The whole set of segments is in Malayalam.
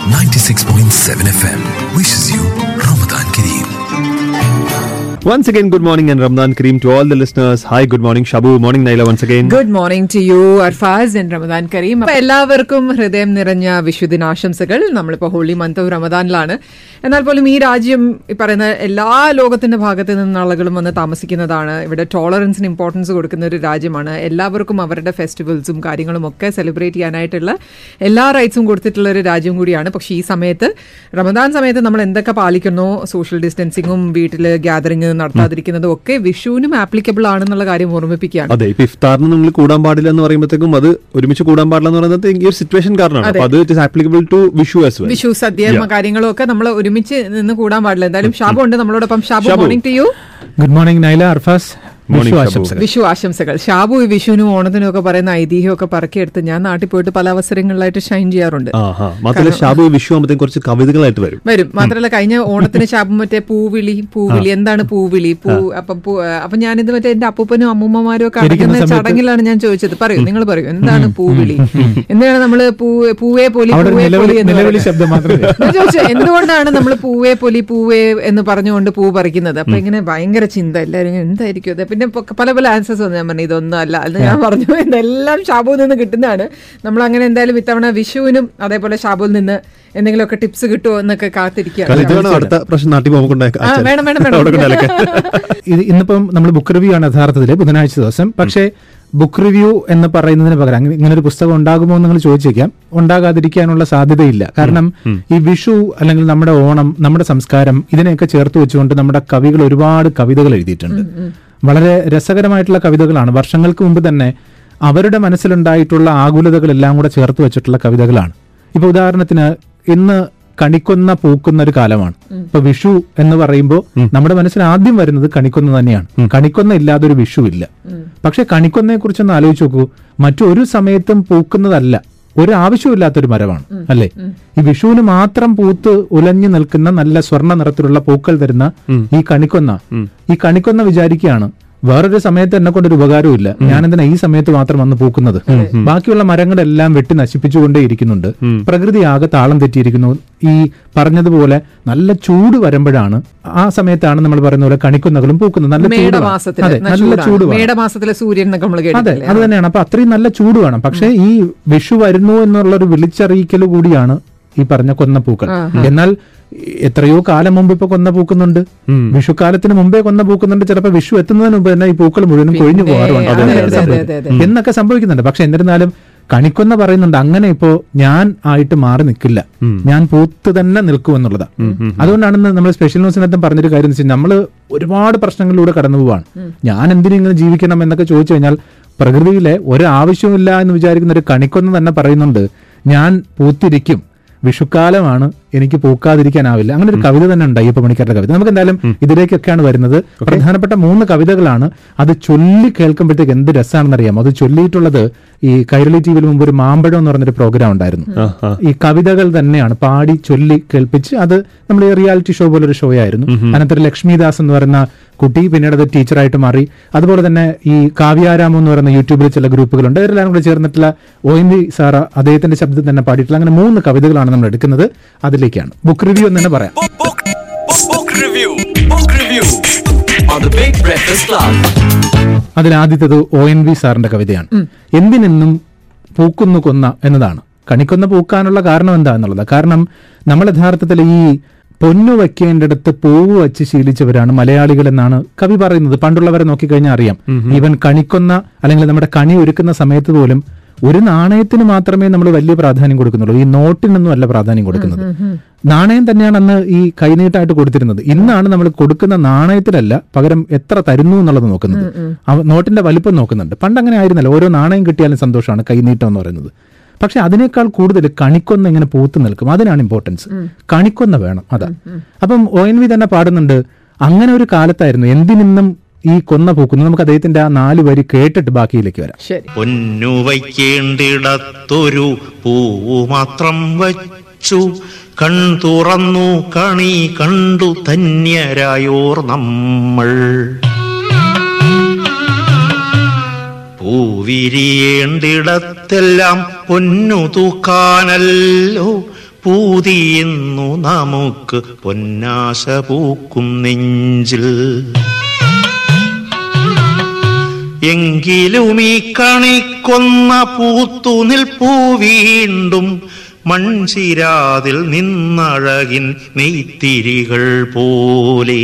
96.7 FM wishes you Ramadan Kareem. Once again, good morning and Ramadan Kareem to all the listeners. Hi, good morning, Shabu. Morning, Naila, once again. Good morning to you Arfaz and Ramadan Kareem അപ്പൊ എല്ലാവർക്കും ഹൃദയം നിറഞ്ഞ വിശുദിനാശംസകൾ നമ്മളിപ്പോ ഹോളി മന്ത് ഓഫ് റമദാനിലാണ് എന്നാൽ പോലും ഈ രാജ്യം ഈ പറയുന്ന എല്ലാ ലോകത്തിന്റെ ഭാഗത്ത് നിന്നുള്ള ആളുകളും വന്ന് താമസിക്കുന്നതാണ് ഇവിടെ ടോളറൻസിന് ഇമ്പോർട്ടൻസ് കൊടുക്കുന്ന ഒരു രാജ്യമാണ് എല്ലാവർക്കും അവരുടെ ഫെസ്റ്റിവൽസും കാര്യങ്ങളും ഒക്കെ സെലിബ്രേറ്റ് ചെയ്യാനായിട്ടുള്ള എല്ലാ റൈറ്റ്സും കൊടുത്തിട്ടുള്ള ഒരു രാജ്യം കൂടിയാണ് പക്ഷേ ഈ സമയത്ത് റമദാൻ സമയത്ത് നമ്മൾ എന്തൊക്കെ പാലിക്കുന്നോ സോഷ്യൽ ഡിസ്റ്റൻസിങ്ങും വീട്ടിൽ ഗ്യാതറിംഗ് നടത്താതിരിക്കുന്നതും ഒക്കെ വിഷുവിനും ആപ്ലിക്കബിൾ ആണെന്നുള്ള കാര്യം ഓർമ്മിപ്പിക്കുകയാണ് അതെ ഇപ്പൊ ഇഫ്താറിന് നിങ്ങൾ കൂടാൻ പാടില്ല എന്ന് പറയുമ്പോഴത്തേക്കും അത് ഒരുമിച്ച് കൂടാൻ പാടില്ല എന്ന് പറയുന്നത് ഈ ഒരു സിറ്റുവേഷൻ കാരണമാണ് അപ്പൊ അത് it is applicable to Vishu as well Vishu sadya കാര്യങ്ങളും ഒക്കെ നമ്മൾ ഒരുമിച്ച് നിന്ന് കൂടാൻ പാടില്ല എന്തായാലും ഷാബു ഉണ്ട് നമ്മളോടൊപ്പം Shabu Shabu. Morning to you good morning Naila Arfaz Morning, Vishu Shabu. ആശംസകൾ വിഷു ആശംസകൾ ഷാബു ഈ വിഷുവിനും ഓണത്തിനും ഒക്കെ പറയുന്ന ഐതിഹ്യമൊക്കെ പറക്കിയെടുത്ത് ഞാൻ നാട്ടിൽ പോയിട്ട് പല അവസരങ്ങളിലായിട്ട് ഷൈൻ ചെയ്യാറുണ്ട് ആഹാ മാത്രമല്ല ഷാബു ഈ വിഷു ആകുമ്പോഴത്തേക്കും കുറച്ച് കവിതകളായിട്ട് വരും വരും മാത്രമല്ല കഴിഞ്ഞ ഓണത്തിന് ഷാബു മറ്റേ പൂവിളി പൂവിളി എന്താണ് പൂവിളി പൂ അപ്പം പൂ- അപ്പൊ ഞാനിത് മറ്റേ എന്റെ അപ്പൂപ്പനും അമ്മൂമ്മമാരും ഒക്കെ ഇരിക്കുന്ന അടങ്ങുന്ന സമയത്ത് ചടങ്ങിലാണ് ഞാൻ ചോദിച്ചത് പറയൂ നിങ്ങൾ പറയൂ എന്താണ് പൂവിളി എന്താണ് നമ്മള് പൂ പൂവേ പൊലി അവിടെ ഒരു പൂവേ നിലവിളി പൊലി എന്ന് നിലവിളി പറയുന്നത്? ശബ്ദം മാത്രമേ ഞാൻ ചോദിച്ചു എന്തുകൊണ്ടാണ് നമ്മൾ പൂവേ പൊലി പൂവേ എന്ന് പറഞ്ഞുകൊണ്ട് പൂ പറിക്കുന്നത് അപ്പൊ ഇങ്ങനെ ഭയങ്കര ചിന്ത എല്ലാവരും ഇങ്ങനെ എന്തായിരിക്കും അത് പിന്നെ പൊ- പല പല ആൻസേഴ്സ് വന്നു ഞാൻ പറഞ്ഞു ഇതൊന്നും അല്ല അത് ഞാൻ പറഞ്ഞു ഇതെല്ലാം ഷാബുവിൽ നിന്ന് കിട്ടുന്നതാണ് നമ്മൾ അങ്ങനെ എന്തായാലും ഇത്തവണ വിഷുവിനും അതേപോലെ ഷാബുവിൽ നിന്ന് എന്തെങ്കിലുമൊക്കെ ടിപ്സ് കിട്ടുമോ എന്നൊക്കെ കാത്തിരിക്കുകയാണ് ഇതാണ് അടുത്ത പ്രശ്നം നാട്ടിൽ പോകുമ്പോൾ ആ, വേണം, വേണം, വേണം. ഇത് ഇന്നിപ്പം നമ്മൾ ബുക്ക് റിവ്യൂ ആണ് യഥാർത്ഥത്തിൽ ബുധനാഴ്ച ദിവസം പക്ഷേ ബുക്ക് റിവ്യൂ എന്ന് പറയുന്നതിന് പകരം അങ്ങനെ ഇങ്ങനെ ഒരു പുസ്തകം ഉണ്ടാകുമോ എന്ന് നിങ്ങൾ ചോദിച്ചേക്കാം ഉണ്ടാകാതിരിക്കാനുള്ള സാധ്യതയില്ല കാരണം ഈ വിഷു അല്ലെങ്കിൽ നമ്മുടെ ഓണം നമ്മുടെ സംസ്കാരം ഇതിനെയൊക്കെ ചേർത്ത് വെച്ചുകൊണ്ട് നമ്മുടെ കവികൾ ഒരുപാട് കവിതകൾ എഴുതിയിട്ടുണ്ട് വളരെ രസകരമായിട്ടുള്ള കവിതകളാണ് വർഷങ്ങൾക്ക് മുമ്പ് തന്നെ അവരുടെ മനസ്സിലുണ്ടായിട്ടുള്ള ആകുലതകളെല്ലാം കൂടെ ചേർത്ത് വെച്ചിട്ടുള്ള കവിതകളാണ് ഇപ്പൊ ഉദാഹരണത്തിന് ഇന്ന് കണിക്കൊന്ന പൂക്കുന്ന ഒരു കാലമാണ് ഇപ്പൊ വിഷു എന്ന് പറയുമ്പോൾ നമ്മുടെ മനസ്സിൽ ആദ്യം വരുന്നത് കണിക്കൊന്ന തന്നെയാണ് കണിക്കൊന്ന ഇല്ലാതെ ഒരു വിഷു ഇല്ല പക്ഷെ കണിക്കൊന്നയെ കുറിച്ചൊന്ന് ആലോചിച്ച് നോക്കൂ മറ്റൊരു സമയത്തും പൂക്കുന്നതല്ല ഒരു ആവശ്യമില്ലാത്തൊരു മരമാണ് അല്ലേ ഈ വിഷുവിന് മാത്രം പൂത്ത് ഉലഞ്ഞു നിൽക്കുന്ന നല്ല സ്വർണ്ണ നിറത്തിലുള്ള പൂക്കൾ തരുന്ന ഈ കണിക്കൊന്ന ഈ കണിക്കൊന്ന വിചാരിക്കുകയാണ് വേറൊരു സമയത്ത് എന്നെ കൊണ്ടൊരു ഉപകാരവും ഇല്ല ഞാൻ എന്തിനാ ഈ സമയത്ത് മാത്രം വന്ന് പൂക്കുന്നത് ബാക്കിയുള്ള മരങ്ങളെല്ലാം വെട്ടി നശിപ്പിച്ചുകൊണ്ടേ ഇരിക്കുന്നുണ്ട് പ്രകൃതി ആകെ താളം തെറ്റിയിരിക്കുന്നു ഈ പറഞ്ഞതുപോലെ നല്ല ചൂട് വരുമ്പോഴാണ് ആ സമയത്താണ് നമ്മൾ പറയുന്ന പോലെ കണിക്കൊന്നകളും പൂക്കുന്നത് നല്ല ചൂട് വേണം. മേടമാസത്തില് അതെ നല്ല നല്ല ചൂടാണ്. ചൂട് വേണം. മേടമാസത്തിലെ സൂര്യൻ എന്നൊക്കെ നമ്മൾ അതെ കേട്ടിട്ടില്ലേ അത് തന്നെയാണ് അപ്പൊ അത്രയും നല്ല ചൂട് വേണം പക്ഷേ ഈ വിഷു വരുന്നു എന്നുള്ളൊരു വിളിച്ചറിയിക്കൽ കൂടിയാണ് ഈ പറഞ്ഞ കൊന്നപ്പൂക്കൾ എന്നാൽ എത്രയോ കാലം മുമ്പ് ഇപ്പൊ കൊന്ന പൂക്കുന്നുണ്ട് വിഷുക്കാലത്തിന് മുമ്പേ കൊന്ന പൂക്കുന്നുണ്ട് ചിലപ്പോൾ വിഷു എത്തുന്നതിന് മുമ്പ് തന്നെ ഈ പൂക്കൾ മുഴുവനും കൊഴിഞ്ഞു പോകാറുണ്ട് അതെ, അങ്ങനെ അതെ, സംഭവിക്കും. അതെ, അതെ. എന്നൊക്കെ സംഭവിക്കുന്നുണ്ട് പക്ഷെ എന്നിരുന്നാലും കണിക്കൊന്ന പറയുന്നുണ്ട് അങ്ങനെ ഇപ്പോ ഞാൻ ആയിട്ട് മാറി നിൽക്കില്ല ഞാൻ പൂത്ത് തന്നെ നിൽക്കും എന്നുള്ളതാ അതുകൊണ്ടാണ് ഇന്ന് നമ്മൾ സ്പെഷ്യൽ ന്യൂസിനകത്തും പറഞ്ഞൊരു കാര്യം എന്ന് വെച്ചാൽ നമ്മൾ ഒരുപാട് പ്രശ്നങ്ങളിലൂടെ കടന്നു പോവാണ് ഞാൻ എന്തിനും ഇങ്ങനെ ജീവിക്കണം എന്നൊക്കെ ചോദിച്ചു കഴിഞ്ഞാൽ പ്രകൃതിയിലെ ഒരാവശ്യമില്ല എന്ന് വിചാരിക്കുന്ന ഒരു കണിക്കൊന്ന തന്നെ പറയുന്നുണ്ട് ഞാൻ പൂത്തിരിക്കും വിഷുക്കാലമാണ് എനിക്ക് പൂക്കാതിരിക്കാനാവില്ല അങ്ങനെ ഒരു കവിത തന്നെ ഉണ്ട് അയ്യപ്പ മണിക്കാരുടെ കവിത നമുക്ക് എന്തായാലും ഇതിലേക്കൊക്കെയാണ് വരുന്നത് പ്രധാനപ്പെട്ട മൂന്ന് കവിതകളാണ് അത് ചൊല്ലി കേൾക്കുമ്പോഴത്തേക്ക് എന്ത് രസമാണെന്ന് അറിയാമോ അത് ചൊല്ലിയിട്ടുള്ളത് ഈ കൈരളി ടി വിയിൽ മുമ്പ് ഒരു മാമ്പഴം എന്ന് പറഞ്ഞൊരു പ്രോഗ്രാം ഉണ്ടായിരുന്നു ഈ കവിതകൾ തന്നെയാണ് പാടി ചൊല്ലി കേൾപ്പിച്ച് അത് നമ്മുടെ ഈ റിയാലിറ്റി ഷോ പോലെ ഒരു ഷോ ആയിരുന്നു അതിനകത്ത് ഒരു ലക്ഷ്മിദാസ് എന്ന് പറയുന്ന കുട്ടി പിന്നീട് അത് ടീച്ചറായിട്ട് മാറി അതുപോലെ തന്നെ ഈ കാവ്യാരാമം എന്ന് പറയുന്ന യൂട്യൂബിൽ ചില ഗ്രൂപ്പുകളുണ്ട് ഇവരെല്ലാം കൂടെ ചേർന്നിട്ടുള്ള ഒ എൻ വി സാറ അദ്ദേഹത്തിന്റെ ശബ്ദത്തിൽ തന്നെ പാടിയിട്ടുള്ള അങ്ങനെ മൂന്ന് കവിതകളാണ് നമ്മൾ എടുക്കുന്നത് അതിലേക്കാണ് ബുക്ക് റിവ്യൂ എന്ന് തന്നെ പറയാം Book, book, book, book review. Book review on the Big Breakfast Club. അതിൽ ആദ്യത്തേത് ഒ എൻ വി സാറിന്റെ കവിതയാണ് എന്തിനെന്നും പൂക്കുന്നു കൊന്ന എന്നതാണ് കണിക്കൊന്ന പൂക്കാനുള്ള കാരണം എന്താ എന്നുള്ളത് കാരണം നമ്മൾ യഥാർത്ഥത്തിൽ ഈ പൊന്നു വയ്ക്കേണ്ടടുത്ത് പൂവ് വച്ച് ശീലിച്ചവരാണ് മലയാളികൾ എന്നാണ് കവി പറയുന്നത് പണ്ടുള്ളവരെ നോക്കിക്കഴിഞ്ഞാൽ അറിയാം ഈവൻ കണിക്കൊന്ന അല്ലെങ്കിൽ നമ്മുടെ കണി ഒരുക്കുന്ന സമയത്ത് പോലും ഒരു നാണയത്തിന് മാത്രമേ നമ്മൾ വലിയ പ്രാധാന്യം കൊടുക്കുന്നുള്ളൂ ഈ നോട്ടിനൊന്നും അല്ല പ്രാധാന്യം കൊടുക്കുന്നത് നാണയം തന്നെയാണ് അന്ന് ഈ കൈനീട്ടായിട്ട് കൊടുത്തിരുന്നത് ഇന്നാണ് നമ്മൾ കൊടുക്കുന്ന നാണയത്തിലല്ല പകരം എത്ര തരുന്നു എന്നുള്ളത് നോക്കുന്നത് അവ- നോട്ടിന്റെ വലിപ്പം നോക്കുന്നുണ്ട് പണ്ട് അങ്ങനെ ആയിരുന്നല്ലോ ഓരോ നാണയം കിട്ടിയാലും സന്തോഷമാണ് കൈനീട്ടം എന്ന് പറയുന്നത് പക്ഷെ അതിനേക്കാൾ കൂടുതൽ കണിക്കൊന്ന ഇങ്ങനെ പൂത്ത് നിൽക്കും അതിനാണ് ഇമ്പോർട്ടൻസ് കണിക്കൊന്ന വേണം അതാ അപ്പം ഒ എൻ വി തന്നെ പാടുന്നുണ്ട് അങ്ങനെ ഒരു കാലത്തായിരുന്നു എന്തിനിന്നും ഈ കൊന്ന പൂക്കുന്നു നമുക്ക് അദ്ദേഹത്തിന്റെ ആ നാല് വരി കേട്ടിട്ട് ബാക്കിയിലേക്ക് വരാം ശരി പൊന്നു വയ്ക്കേണ്ടിടത്തൊരു പൂവു മാത്രം വച്ചു കൺ തുറന്നു കണി കണ്ടു ധന്യരായോർ നമ്മൾ പൂവിരിയേണ്ടിടത്തെല്ലാം പൊന്നു തൂക്കാനല്ലോ പൂതിയെന്നു നമുക്ക് പൊന്നാശ പൂക്കും നെഞ്ചിൽ എങ്കിലും ഈ കണിക്കൊന്ന പൂത്തു നിൽപ്പൂ വീണ്ടും മൺചിരാതിൽ നിന്നഴകിൻ നെയ്ത്തിരികൾ പോലെ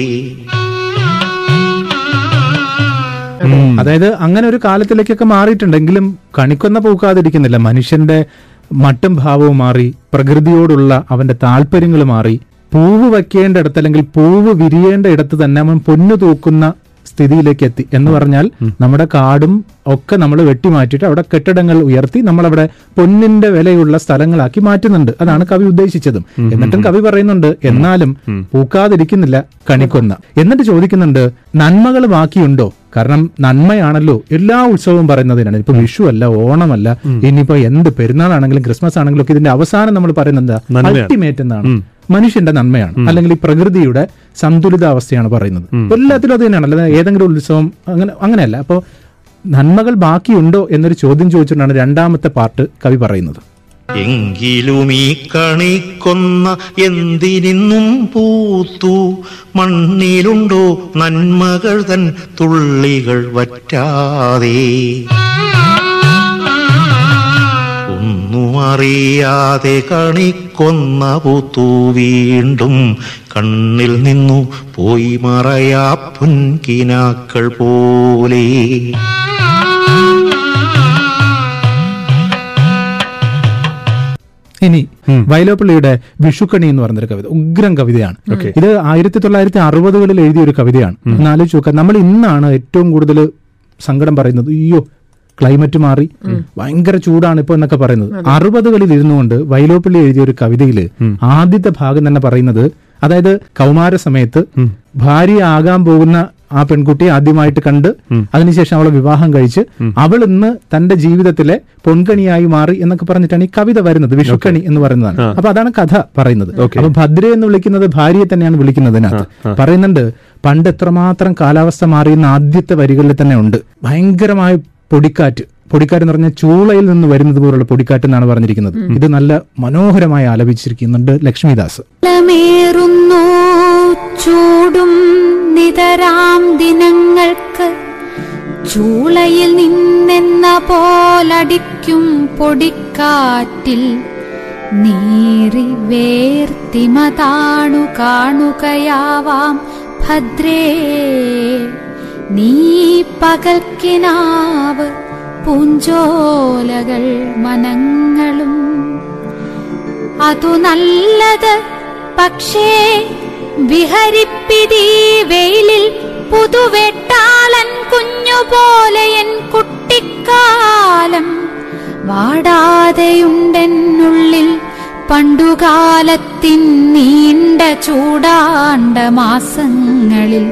അതായത് അങ്ങനെ ഒരു കാലത്തിലേക്കൊക്കെ മാറിയിട്ടുണ്ടെങ്കിലും കണിക്കൊന്ന പൂക്കാതിരിക്കുന്നില്ല മനുഷ്യന്റെ മട്ടും ഭാവവും മാറി പ്രകൃതിയോടുള്ള അവന്റെ താല്പര്യങ്ങൾ മാറി പൂവ് വയ്ക്കേണ്ട ഇടത്ത് അല്ലെങ്കിൽ പൂവ് വിരിയേണ്ട ഇടത്ത് തന്നെ അവൻ പൊന്നു തൂക്കുന്ന സ്ഥിതിയിലേക്ക് എത്തി എന്ന് പറഞ്ഞാൽ നമ്മുടെ കാടും ഒക്കെ നമ്മൾ വെട്ടിമാറ്റിയിട്ട് അവിടെ കെട്ടിടങ്ങൾ ഉയർത്തി നമ്മളവിടെ പൊന്നിന്റെ വിലയുള്ള സ്ഥലങ്ങളാക്കി മാറ്റുന്നുണ്ട് അതാണ് കവി ഉദ്ദേശിച്ചതും എന്നിട്ടും കവി പറയുന്നുണ്ട് എന്നാലും പൂക്കാതിരിക്കുന്നില്ല കണിക്കൊന്ന എന്നിട്ട് ചോദിക്കുന്നുണ്ട് നന്മകൾ ബാക്കിയുണ്ടോ കാരണം നന്മയാണല്ലോ എല്ലാ ഉത്സവവും പറയുന്നതിനാണ് ഇപ്പൊ വിഷു അല്ല ഓണമല്ല ഇനിയിപ്പോ എന്ത് പെരുന്നാളാണെങ്കിലും ക്രിസ്മസ് ആണെങ്കിലും ഒക്കെ ഇതിന്റെ അവസാനം നമ്മൾ പറയുന്നത് എന്താ നന്മയാണ്. അൾട്ടിമേറ്റ് എന്താണ് മനുഷ്യന്റെ നന്മയാണ് അല്ലെങ്കിൽ ഈ പ്രകൃതിയുടെ സന്തുലിതാവസ്ഥയാണ് പറയുന്നത് എല്ലാത്തിലും അത് തന്നെയാണ് അല്ലാതെ ഏതെങ്കിലും ഉത്സവം അങ്ങനെ അങ്ങനെയല്ല അപ്പോൾ നന്മകൾ ബാക്കിയുണ്ടോ എന്നൊരു ചോദ്യം ചോദിച്ചുകൊണ്ടാണ് രണ്ടാമത്തെ പാർട്ട് കവി പറയുന്നത് എങ്കിലും ഈ കണിക്കൊന്ന എന്തിനിന്നും പൂത്തു മണ്ണിലുണ്ടോ നന്മകൾ തൻ തുള്ളികൾ വറ്റാതെ ഒന്നും അറിയാതെ കണിക്കൊന്ന പൂത്തു വീണ്ടും കണ്ണിൽ നിന്നു പോയി മറയാ പൊൻകിനാക്കൾ പോലെ ഇനി വൈലോപ്പള്ളിയുടെ വിഷുക്കണി എന്ന് പറയുന്നൊരു കവിത ഉഗ്രം കവിതയാണ് ഇത് ആയിരത്തി തൊള്ളായിരത്തി അറുപതുകളിൽ എഴുതിയ ഒരു കവിതയാണ് എന്നാലോചിച്ച് നോക്കാം നമ്മൾ ഇന്നാണ് ഏറ്റവും കൂടുതൽ സങ്കടം പറയുന്നത് അയ്യോ ക്ലൈമറ്റ് മാറി ഭയങ്കര ചൂടാണ് ഇപ്പൊ എന്നൊക്കെ പറയുന്നത് അറുപതുകളിൽ ഇരുന്നുകൊണ്ട് വൈലോപ്പള്ളി എഴുതിയ ഒരു കവിതയിൽ ആദ്യത്തെ ഭാഗം തന്നെ പറയുന്നത് അതായത് കൗമാര സമയത്ത് ഭാര്യ ആകാൻ പോകുന്ന ആ പെൺകുട്ടിയെ ആദ്യമായിട്ട് കണ്ട് അതിനുശേഷം അവളെ വിവാഹം കഴിച്ച് അവൾ ഇന്ന് തന്റെ ജീവിതത്തിലെ പൊൻകണിയായി മാറി എന്നൊക്കെ പറഞ്ഞിട്ടാണ് ഈ കവിത വരുന്നത് വിഷുക്കണി എന്ന് പറയുന്നതാണ് അപ്പൊ അതാണ് കഥ പറയുന്നത് അപ്പൊ ഭദ്ര എന്ന് വിളിക്കുന്നത് ഭാര്യയെ തന്നെയാണ് വിളിക്കുന്നതിനകത്ത് പറയുന്നുണ്ട് പണ്ട് എത്രമാത്രം കാലാവസ്ഥ മാറിയെന്ന ആദ്യത്തെ വരികളിൽ തന്നെ ഉണ്ട് ഭയങ്കരമായ പൊടിക്കാറ്റ് പൊടിക്കാറ്റ് എന്ന് പറഞ്ഞാൽ ചൂളയിൽ നിന്ന് വരുന്നത് പോലുള്ള പൊടിക്കാറ്റ് എന്നാണ് പറഞ്ഞിരിക്കുന്നത് ഇത് നല്ല മനോഹരമായി ആലപിച്ചിരിക്കുന്നുണ്ട് ലക്ഷ്മിദാസ് മേറുന്നു ചൂടും നിതരാം ദിനങ്ങൾക്ക് ചൂളയിൽ നിന്നെന്ന പോലടിക്കും പൊടിക്കാറ്റിൽ നീറി വേർത്തിമതാണു കാണുകയാവാം ഭദ്രേ നീ പകൽക്കിനാവ് പൂഞ്ചോലകൾ മനങ്ങളും അതു നല്ലത് പക്ഷേ വിഹരിപ്പിതീ വെയിലിൽ പുതുവെട്ടാളൻ കുഞ്ഞുപോലെ എൻ കുട്ടിക്കാലം വാടാതെയുണ്ടെന്നുള്ളിൽ പണ്ടുകാലത്തിൻ നീണ്ട ചൂടാണ്ട മാസങ്ങളിൽ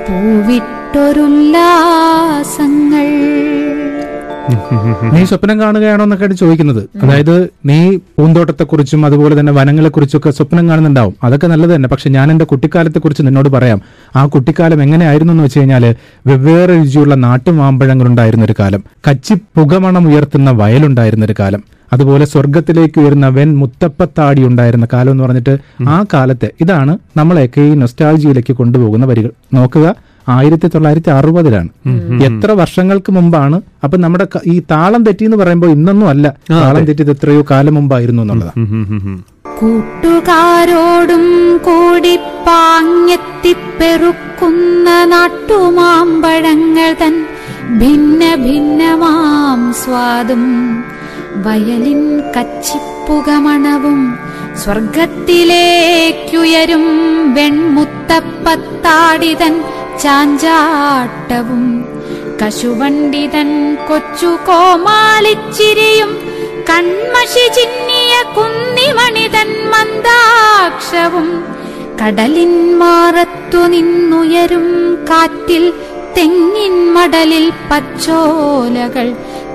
പൂവിട്ടൊരുല്ലാസങ്ങൾ നീ സ്വപ്നം കാണുകയാണോ എന്നൊക്കെയാണ് ചോദിക്കുന്നത് അതായത് നീ പൂന്തോട്ടത്തെക്കുറിച്ചും അതുപോലെ തന്നെ വനങ്ങളെക്കുറിച്ചൊക്കെ സ്വപ്നം കാണുന്നുണ്ടാവും അതൊക്കെ നല്ലത് തന്നെ പക്ഷെ ഞാൻ എന്റെ കുട്ടിക്കാലത്തെ കുറിച്ച് നിന്നോട് പറയാം ആ കുട്ടിക്കാലം എങ്ങനെയായിരുന്നു എന്ന് വെച്ച് കഴിഞ്ഞാല് വെവ്വേറെ രുചിയുള്ള നാട്ടുമാമ്പഴങ്ങൾ ഉണ്ടായിരുന്ന ഒരു കാലം കച്ചി പുകമണം ഉയർത്തുന്ന വയലുണ്ടായിരുന്ന ഒരു കാലം അതുപോലെ സ്വർഗത്തിലേക്ക് ഉയരുന്ന വെൻ മുത്തപ്പത്താടി ഉണ്ടായിരുന്ന കാലം എന്ന് പറഞ്ഞിട്ട് ആ കാലത്തെ ഇതാണ് നമ്മളെയൊക്കെ ഈ നൊസ്റ്റാൾജിയിലേക്ക് കൊണ്ടുപോകുന്ന വരികൾ നോക്കുക ആയിരത്തി തൊള്ളായിരത്തി അറുപതിലാണ് എത്ര വർഷങ്ങൾക്ക് മുമ്പാണ് അപ്പൊ നമ്മുടെ ക- ഈ താളം തെറ്റി എന്ന് പറയുമ്പോൾ ഇന്നൊന്നും അല്ല താളം തെറ്റിയത് എത്രയോ കാലം മുമ്പായിരുന്നു എന്നുള്ളതാണ് കൂട്ടുകാരോടും കൂടി പാങ്ങെത്തിപ്പെറുക്കുന്ന നാട്ടുമാമ്പഴങ്ങൾ തൻ ഭിന്ന ഭിന്നമാം സ്വാദും വയലിൻ കച്ചിപ്പുകമണവും സ്വർഗത്തിലേക്കുയരും വെൺമുത്തപ്പത്താടിതൻ ചാഞ്ചാട്ടവും കശുവണ്ടിതൻ കൊച്ചു കോമാളിച്ചിരിയും കൺമഷി ചിന്നിയ കുന്നിമണിതൻ മന്ദാക്ഷവും കടലിൻ മാറത്തു നിന്നുയരും കാറ്റിൽ തെങ്ങിൻ മടലിൽ പച്ചോലകൾ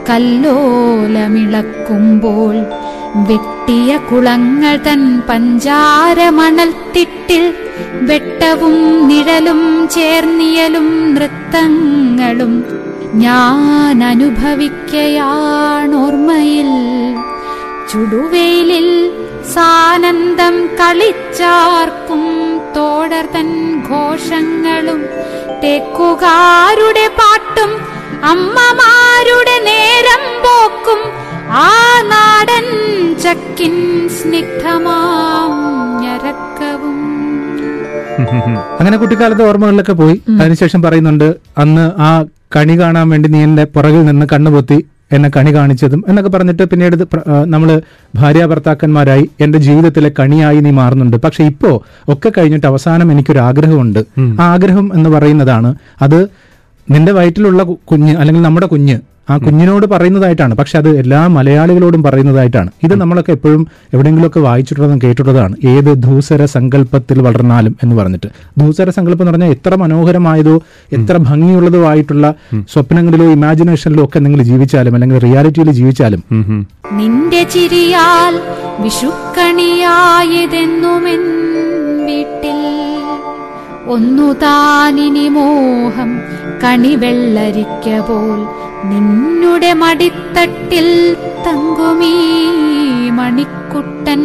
കല്ലോലമിളക്കുമ്പോൾ വെട്ടിയ കുളങ്ങൾ തൻ പഞ്ചാരമണൽ തിട്ടിൽ വെട്ടവും നിഴലും ചേർന്നിയലും നൃത്തങ്ങളും ഞാൻ അനുഭവിക്കയാണോർമ്മയിൽ ചുടുവെയിലിൽ സാനന്ദം കളിച്ചാർക്കും തോടർ തൻ ഘോഷങ്ങളും തെക്കുകാരുടെ പാട്ടും അമ്മമാരുടെ നേരം പോക്കും ആ നാടൻ ചക്കിൻ സ്നിഗ്ധമാം ഞരക്കവും അങ്ങനെ കുട്ടിക്കാലത്തെ ഓർമ്മകളിലൊക്കെ പോയി അതിനുശേഷം പറയുന്നുണ്ട് അന്ന് ആ കണി കാണാൻ വേണ്ടി നീ എന്റെ പുറകിൽ നിന്ന് കണ്ണുപൊത്തി എന്നെ കണി കാണിച്ചതും എന്നൊക്കെ പറഞ്ഞിട്ട് പിന്നീട് ഇത് പ്ര- ആ, നമ്മള് ഭാര്യ ഭർത്താക്കന്മാരായി എന്റെ ജീവിതത്തിലെ കണിയായി നീ മാറുന്നുണ്ട് പക്ഷെ ഇപ്പോ ഒക്കെ കഴിഞ്ഞിട്ട് അവസാനം എനിക്കൊരു ആഗ്രഹമുണ്ട് ആ ആഗ്രഹം എന്ന് പറയുന്നതാണ് അത് നിന്റെ വയറ്റിലുള്ള കു- കുഞ്ഞ് അല്ലെങ്കിൽ നമ്മുടെ കുഞ്ഞ് ആ കുഞ്ഞിനോട് പറയുന്നതായിട്ടാണ് പക്ഷെ അത് എല്ലാ മലയാളികളോടും പറയുന്നതായിട്ടാണ് ഇത് നമ്മളൊക്കെ എപ്പോഴും എവിടെയെങ്കിലുമൊക്കെ വായിച്ചിട്ടുള്ളതും കേട്ടിട്ടുള്ളതാണ് ഏത് ധൂസര സങ്കല്പത്തിൽ വളർന്നാലും എന്ന് പറഞ്ഞിട്ട് ധൂസര സങ്കല്പം എന്ന് പറഞ്ഞാൽ എത്ര മനോഹരമായതോ എത്ര ഭംഗിയുള്ളതോ ആയിട്ടുള്ള സ്വപ്നങ്ങളിലോ ഇമാജിനേഷനിലോ ഒക്കെ നിങ്ങൾ ജീവിച്ചാലും അല്ലെങ്കിൽ റിയാലിറ്റിയിൽ ജീവിച്ചാലും നിന്റെ ചിരിയാൽ വിഷുക്കണിയായതെന്നുമെൻ വീട്ടിൽ ഒന്നു താനിനി മോഹം കണിവെള്ളരിക്ക പോൽ നിന്നുടെ മടിത്തട്ടിൽ തങ്കുമീ മണിക്കുട്ടൻ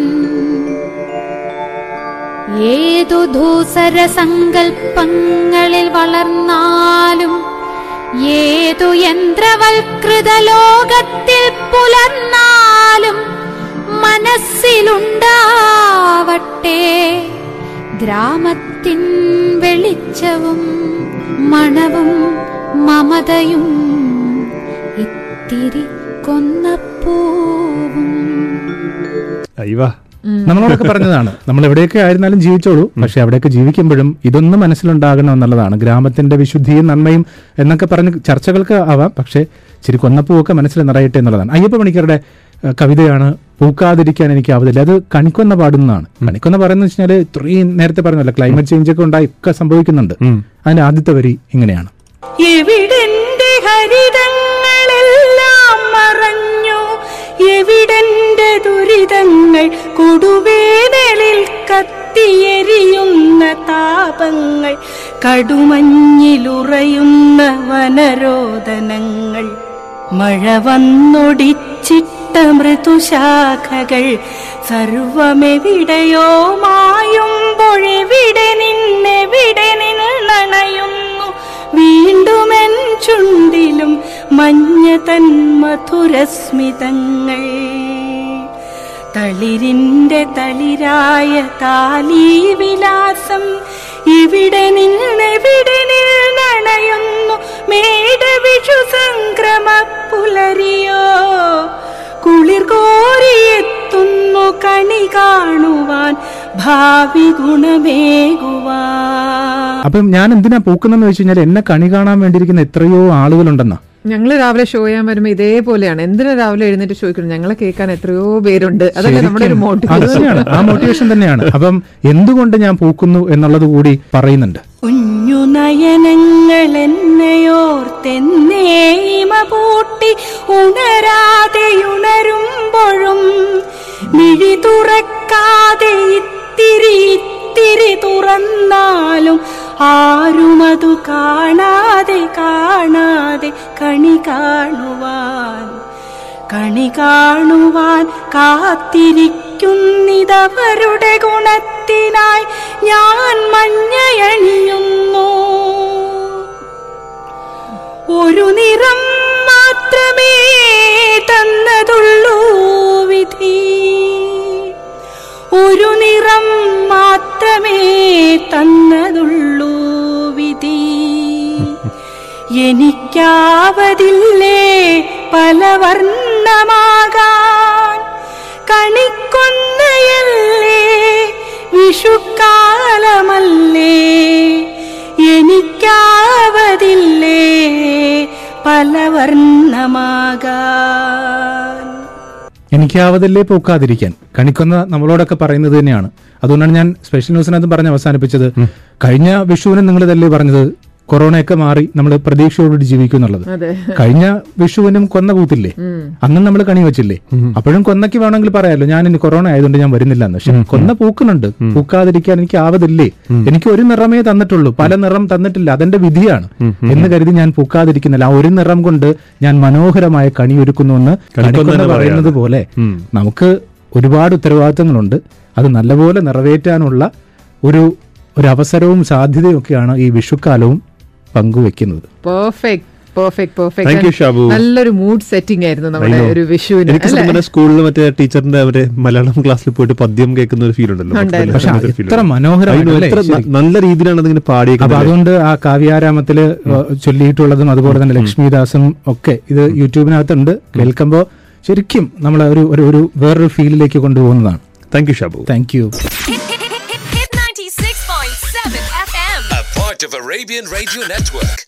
ഏതു ധൂസര സങ്കൽപ്പങ്ങളിൽ വളർന്നാലും ഏതു യന്ത്രവൽകൃത ലോകത്തിൽ പുലർന്നാലും മനസ്സിലുണ്ടാവട്ടെ ഗ്രാമത്തിൻ വെളിച്ചവും മണവും മമതയും ഇത്തിരി കൊന്നപ്പൂവും അയ്യവാ നമ്മളോടൊക്കെ പറഞ്ഞതാണ് നമ്മൾ എവിടെയൊക്കെ ആയിരുന്നാലും ജീവിച്ചോളൂ പക്ഷെ അവിടെയൊക്കെ ജീവിക്കുമ്പോഴും ഇതൊന്നും മനസ്സിലുണ്ടാകണം എന്നുള്ളതാണ് ഗ്രാമത്തിന്റെ വിശുദ്ധിയും നന്മയും എന്നൊക്കെ പറഞ്ഞ് ചർച്ചകൾക്ക് ആവാം പക്ഷെ ശരി കൊന്നപ്പൂവൊക്കെ മനസ്സിൽ നിറയട്ടെ എന്നുള്ളതാണ് അയ്യപ്പ പണിക്കരുടെ ഏഹ്, കവിതയാണ് പൂക്കാതിരിക്കാൻ എനിക്ക് ആവതില്ല അത് കണിക്കൊന്ന പാടുന്നതാണ് കണിക്കൊന്ന പറയുന്നത് വെച്ചാൽ ഇത്രയും നേരത്തെ പറഞ്ഞല്ലോ ക്ലൈമറ്റ് ചേഞ്ച് ഒക്കെ ഉണ്ടായി ഒക്കെ സംഭവിക്കുന്നുണ്ട് അതിന്റെ ആദ്യത്തെ വരി ഇങ്ങനെയാണ് എവിടെന്റെ ഹരിതങ്ങളെല്ലാം മറഞ്ഞു എവിടെന്റെ ദുരിതങ്ങൾ കൊടുവേനലിൽ കത്തിയെരിയുന്ന താപങ്ങൾ കടുമഞ്ഞിലുറയുന്ന വനരോദനങ്ങൾ മഴ വന്നൊടിച്ചിട്ട മൃദുശാഖകൾ സർവമെവിടെയോ മായുമ്പോഴെവിടെ നിന്നെവിടെ നിന്നണയുന്നു വീണ്ടുമെൻ ചുണ്ടിലും മഞ്ഞ തൻ മധുരസ്മിതങ്ങൾ തളിരിന്റെ തളിരായ താലീവിലാസം ഇവിടെ നിന്നെവിടെ നിന്നണയുന്നു മേടവിഷു സംക്രമ പുലരിയോ കുളിർ കോരിയെത്തുന്നു കണി കാണുവാൻ ഭാവി ഗുണമേകുവാൻ അപ്പം ഞാൻ എന്തിനാ പൂക്കുന്നെന്ന് വെച്ച് കഴിഞ്ഞാൽ എന്നെ കണി കാണാൻ വേണ്ടിയിരിക്കുന്ന എത്രയോ ആളുകളുണ്ടെന്നാ ഞങ്ങൾ രാവിലെ ഷോ ചെയ്യാൻ വരുമ്പോ ഇതേപോലെയാണ് എന്തിനാ രാവിലെ എഴുന്നേറ്റ് ചോദിക്കണം ഞങ്ങളെ കേൾക്കാൻ എത്രയോ പേരുണ്ട് അതൊക്കെ നമ്മുടെ ഒരു ശരിക്കും. അത് മോട്ടിവേഷൻ തന്നെയാണ് ആ മോട്ടിവേഷൻ തന്നെയാണ് അപ്പം എന്തുകൊണ്ട് ഞാൻ പൂക്കുന്നു എന്നുള്ളത് കൂടി പറയുന്നുണ്ട് കുഞ്ഞു നയനങ്ങൾ എന്നെയോർത്തെന്നേമ പൂട്ടി ഉണരാതെയുണരുമ്പോഴും മിഴി തുറക്കാതെ ഇത്തിരി ഇത്തിരി തുറന്നാലും ആരുമതു കാണാതെ കാണാതെ കണി കാണുവാൻ കണി കാണുവാൻ കാത്തിരിക്കുന്നിതവരുടെ ഗുണത്തിനായി ഞാൻ മഞ്ഞയണിയുന്നു ഒരു നിറം മാത്രമേ തന്നതുള്ളൂ വിധി ഒരു നിറം മാത്രമേ തന്നതുള്ളൂ വിധി എനിക്കാവതില്ലേ പല വർണ്ണമാകാൻ കണിക്കൊന്നയല്ലേ വിഷുക്കാലമല്ലേ എനിക്കാവതില്ലേ പല വർണ്ണമാകാൻ എനിക്കാവതല്ലേ പൂക്കാതിരിക്കാൻ കണിക്കൊന്ന നമ്മളോടൊക്കെ പറയുന്നത് തന്നെയാണ് അതുകൊണ്ടാണ് ഞാൻ സ്പെഷ്യൽ ന്യൂസിനകത്ത് പറഞ്ഞ് അവസാനിപ്പിച്ചത് കഴിഞ്ഞ വിഷുവിന് നിങ്ങൾ ഇതല്ലേ പറഞ്ഞത് കൊറോണയൊക്കെ മാറി നമ്മൾ പ്രതീക്ഷയോടുകൂടി ജീവിക്കും എന്നുള്ളത് അതെ കഴിഞ്ഞ വിഷുവിനും കൊന്ന കൂത്തില്ലേ അന്നും നമ്മൾ കണി വെച്ചില്ലേ അപ്പോഴും കൊന്നയ്ക്ക് വേണമെങ്കിൽ പറയാലോ ഞാൻ ഇനി കൊറോണ ആയതുകൊണ്ട് ഞാൻ വരുന്നില്ല എന്ന് പക്ഷെ കൊന്ന പൂക്കുന്നുണ്ട് പൂക്കാതിരിക്കാൻ എനിക്ക് ആവതില്ലേ എനിക്ക് ഒരു നിറമേ തന്നിട്ടുള്ളൂ പല നിറം തന്നിട്ടില്ല അതെന്റെ വിധിയാണ് എന്ന് കരുതി ഞാൻ പൂക്കാതിരിക്കുന്നില്ല ആ ഒരു നിറം കൊണ്ട് ഞാൻ മനോഹരമായ കണി ഒരുക്കുന്നു എന്ന് കണിക്കൊന്ന കണിക്കൊന്ന എന്ന് പറയുന്നത് പോലെ നമുക്ക് ഒരുപാട് ഉത്തരവാദിത്തങ്ങളുണ്ട് അത് നല്ലപോലെ നിറവേറ്റാനുള്ള ഒരു ഒരു അവസരവും സാധ്യതയും ഒക്കെയാണ് ഈ വിഷുക്കാലവും പങ്കുവെക്കുന്നത് perfect perfect Thank you, Shabu. Perfect നല്ലൊരു മൂഡ് സെറ്റിംഗ് ആയിരുന്നു നമ്മുടെ I know. ഒരു വിഷുവിന് എനിക്ക് അല്ലേ? സത്യം പറഞ്ഞാൽ സ്കൂളിൽ മറ്റേ ടീച്ചറിന്റെ അവരെ മലയാളം ക്ലാസ്സിൽ പോയിട്ട് പദ്യം കേൾക്കുന്ന ഒരു ഫീൽ ഉണ്ടല്ലോ ഉണ്ടായിരുന്നു. മൊത്തത്തിൽ പക്ഷെ അങ്ങനത്തെ ഒരു feel എത്ര ഉണ്ട്. മനോഹരമായിട്ട് അതിന് അല്ലേ? എത്ര ന- ശരിക്കും. നല്ല രീതിയിലാണ് അതിങ്ങനെ അപ്പൊ പാടിയേക്കുന്നത് അതുകൊണ്ട് ആ കാവ്യാരാമത്തില് ചൊല്ലിയിട്ടുള്ളതും അതുപോലെ തന്നെ ലക്ഷ്മിദാസും ഒക്കെ ഇത് യൂട്യൂബിനകത്തുണ്ട് കേൾക്കുമ്പോൾ ശരിക്കും നമ്മളെ ഒരു ഒരു- ഒരു വേറൊരു ഫീലിലേക്ക് കൊണ്ടുപോകുന്നതാണ് thank you Shabu thank you Hit 96.7 FM. A part of Arabian Radio Network.